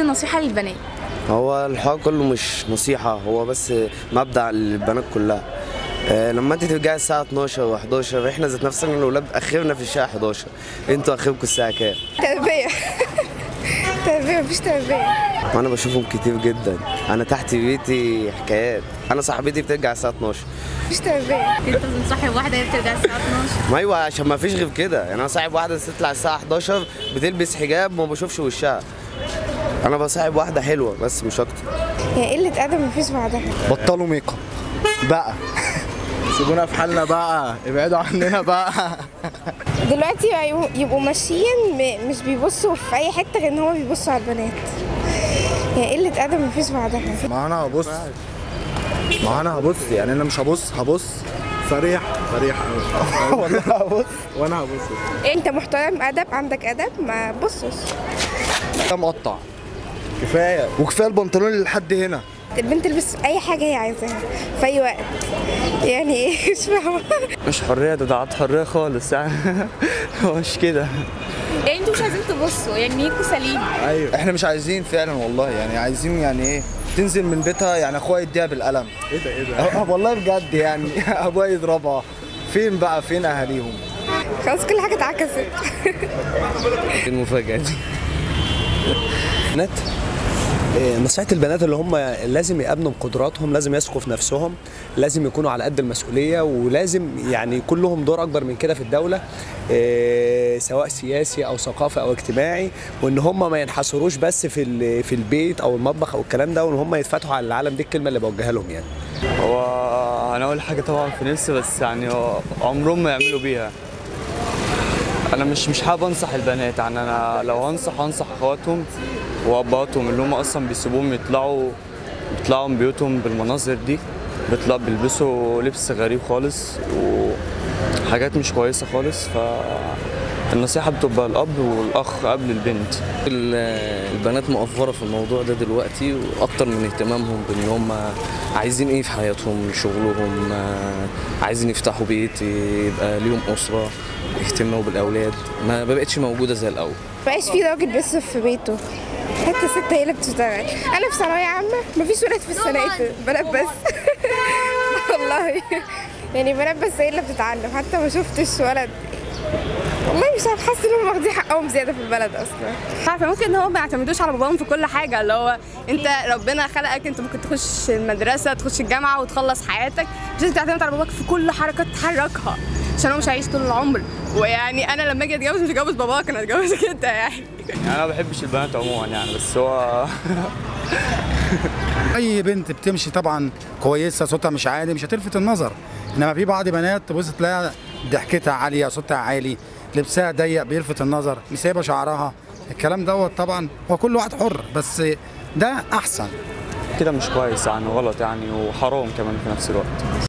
نصيحه للبنات هو الحوار كله مش نصيحة هو بس مبدأ للبنات كلها آه، لما انت ترجعي الساعة 12 و11 احنا ذات نفسنا الولاد اخرنا في الشارع 11 انتوا اخركم الساعة كام؟ تربية تربية مفيش تربية وانا بشوفهم كتير جدا انا تحت بيتي حكايات انا صاحبتي بترجع الساعة 12 مفيش تربية انت بتصاحب واحده هي بترجع الساعه 12 ما ايوه عشان ما فيش غير كده يعني انا صاحب واحدة تطلع الساعة 11 بتلبس حجاب وما بشوفش وشها انا بصاحب واحدة حلوة بس مش اكتر هي قلة أدب مفيش بعدها بطلوا ميك اب بقى سيبونا في حالنا بقى ابعدوا عننا بقى دلوقتي يبقوا- يبقوا ماشيين م- مش بيبصوا في أي حتة غير إن هما بيبصوا على البنات هي قلة أدب مفيش بعدها ما انا هبص ما انا هبص يعني انا مش هبص هبص صريح صريح قوي والله هبص وانا هبص أنت محترم أدب عندك أدب ما تبصش ده مقطع كفايه وكفايه البنطلون اللي لحد هنا البنت تلبس أي حاجة هي عايزاها في أي وقت يعني إيه مش فاهمة مش حرية ده ضاعت حرية خالص يعني هو مش كده يعني انتوا مش عايزين تبصوا يعني نيكوا سليم ايوه احنا مش عايزين فعلا والله يعني عايزين يعني ايه تنزل من بيتها يعني اخويا يديها بالقلم ايه ده ايه ده والله بجد يعني ابويا يضربها فين بقى فين اهاليهم خلاص كل حاجة اتعكست المفاجأة دي بنات إيه، نصيحة البنات اللي هم لازم يأمنوا بقدراتهم لازم يثقوا في نفسهم لازم يكونوا على قد المسؤولية ولازم يعني يكون لهم دور أكبر من كده في الدولة إيه، سواء سياسي أو ثقافي أو اجتماعي وإن هم ما ينحصروش بس في ال- في البيت أو المطبخ أو الكلام ده وإن هم يتفتحوا على العالم دي الكلمة اللي بوجهها لهم يعني هو أنا أقول حاجة طبعا في نفسي بس يعني هو عمرهم ما يعملوا بيها أنا مش مش حابب أنصح البنات يعني أنا لو هنصح هنصح أخواتهم وأبهاتهم اللي هم أصلا بيسيبوهم يطلعوا يطلعوا من بيوتهم بالمناظر دي بيطلعوا بيلبسوا لبس غريب خالص وحاجات مش كويسة خالص ف النصيحة بتبقى الأب والأخ قبل البنت ال- البنات مقفرة في الموضوع ده دلوقتي واكتر من اهتمامهم بان هم عايزين ايه في حياتهم شغلهم آه، عايزين يفتحوا بيت يبقى ليهم اسرة يهتموا بالاولاد ما بقتش موجودة زي الاول مبقاش في راجل بيصرف في بيته حتى ست هي اللي بتشتغل انا في ثانويه عامه مفيش ولاد في السنه بنات بس والله يعني بنات بس هي اللي بتتعلم حتى ما شفتش ولد والله مش عارف حاسه انهم واخدين حقهم زياده في البلد اصلا عارفه ممكن ان هو ما يعتمدوش على باباهم في كل حاجه اللي هو انت ربنا خلقك انت ممكن تخش المدرسه تخش الجامعه وتخلص حياتك مش لازم تعتمد على باباك في كل حركه تحركها عشان هو مش هيعيش طول العمر ويعني انا لما اجي اتجوز مش هتجوز باباك انا هتجوزك انت يعني يعني أنا ما بحبش البنات عموما يعني بس هو اي بنت بتمشي طبعا كويسه صوتها مش عالي مش هتلفت النظر انما في بعض بنات تبص تلاقيها ضحكتها عاليه صوتها عالي لبسها ضيق بيلفت النظر مسيبه شعرها الكلام دوت طبعا هو كل واحد حر بس ده احسن كده مش كويس يعني غلط يعني وحرام كمان في نفس الوقت